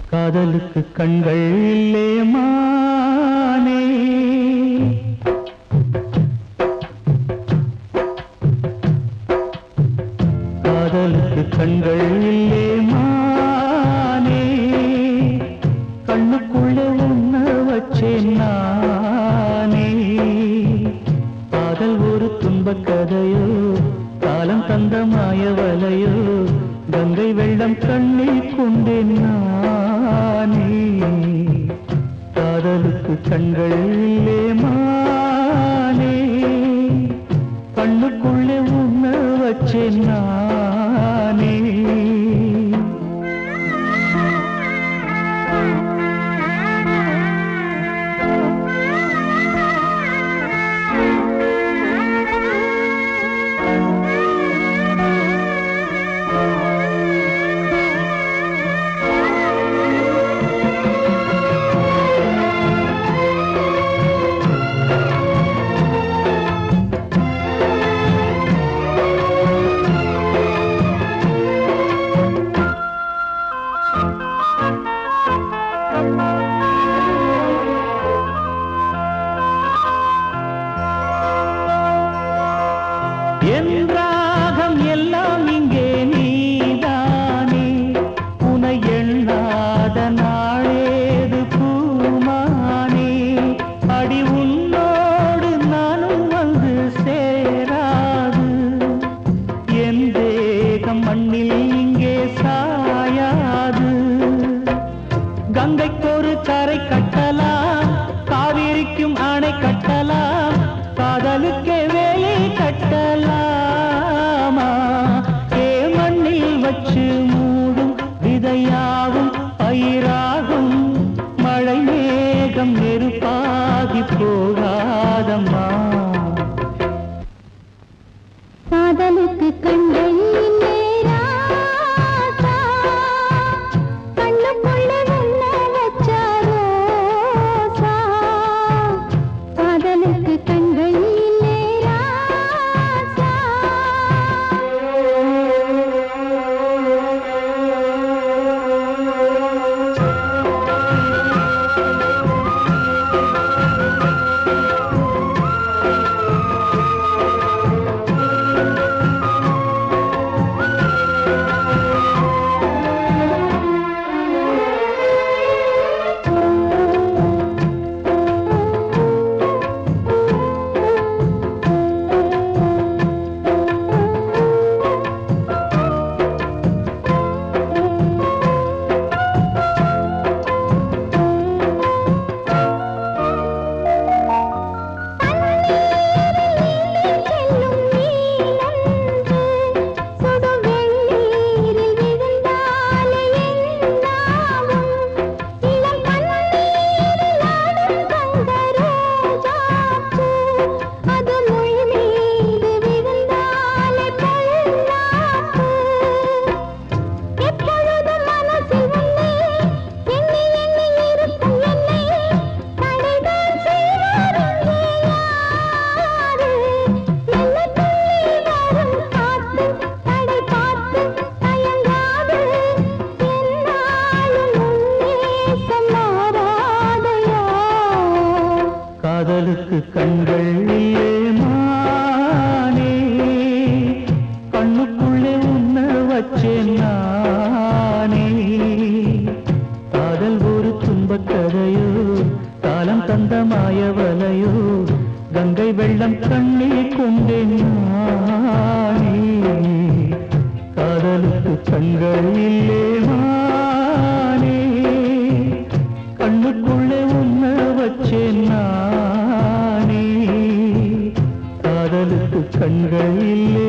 காதலுக்கு கண்கள் இல்லே மானே காதலுக்கு கண்கள் இல்லே மானே கண்ணுக்குள்ளே உன்ன வச்சேன் நானே காதல் ஒரு துன்பக் கதையோ காலம் தந்த மாயவலையோ கங்கை வெள்ளம் கண்ணில் கொண்டேன் நானே காதலுக்கு கண்கள் இல்லே மானே கண்ணுக்குள்ளே உன்ன வச்சேன் நானே என் ராகம் எல்லாம் இங்கே நீதானே உனை எண்ணாத நாளேது பூமானே அடி உன்னோடு நானும் வந்து சேராது என் தேகம் மண்ணில் இங்கே சாயாது கங்கைக்கொரு கரை கட்டலாம் காவிரிக்கும் அணை கட்டலாம் காதலுக்கே வேலை கட்டலாமா ஏ மண்ணில் வச்சு மூடும் விதையாவும் பயிராகும் மழை மேகம் நெருப்பாகி போகாதம்மா காதலுக்கு கண்கள் இல்லை ராசா. கண்ணுக்குள்ள உன்ன வச்ச ரோசா. காதலுக்கு கண்கள் இல்லை ராசா. செல்லும் நீலந்து சுடு வெந்நீரில் விழுந்தாலே என்னாகும் இளம் பன்னீரில் ஆடும் தங்க ரோஜாப்பூ அது மொழி மீது விழுந்தாலே பொல்லாப்பு எப்பொழுதும் மனசில் உன்னை எண்ணி எண்ணி இருக்கும் என்னை தடைதான் செய்வார் இங்கே யாரு என்ன துள்ளி வரும் காத்து தடை பார்த்து தயங்காது என்னாலும் உன்னேசம் மாறாதையா காதலுக்கு கண்கள் இல்லே மானே கண்ணுக்குள்ளே உன்ன வச்சேன் நானே காதல் ஒரு துன்பக் கதையோ காலம் தந்த மாயவலையோ கங்கை வெள்ளம் கண்ணில் கொண்டேன் நானே காதலுக்கு கண்கள் இல்லே மானே கண்ணுக்குள்ளே உன்ன வச்சேன் நானே காதலுக்கு கண்கள் இல்லே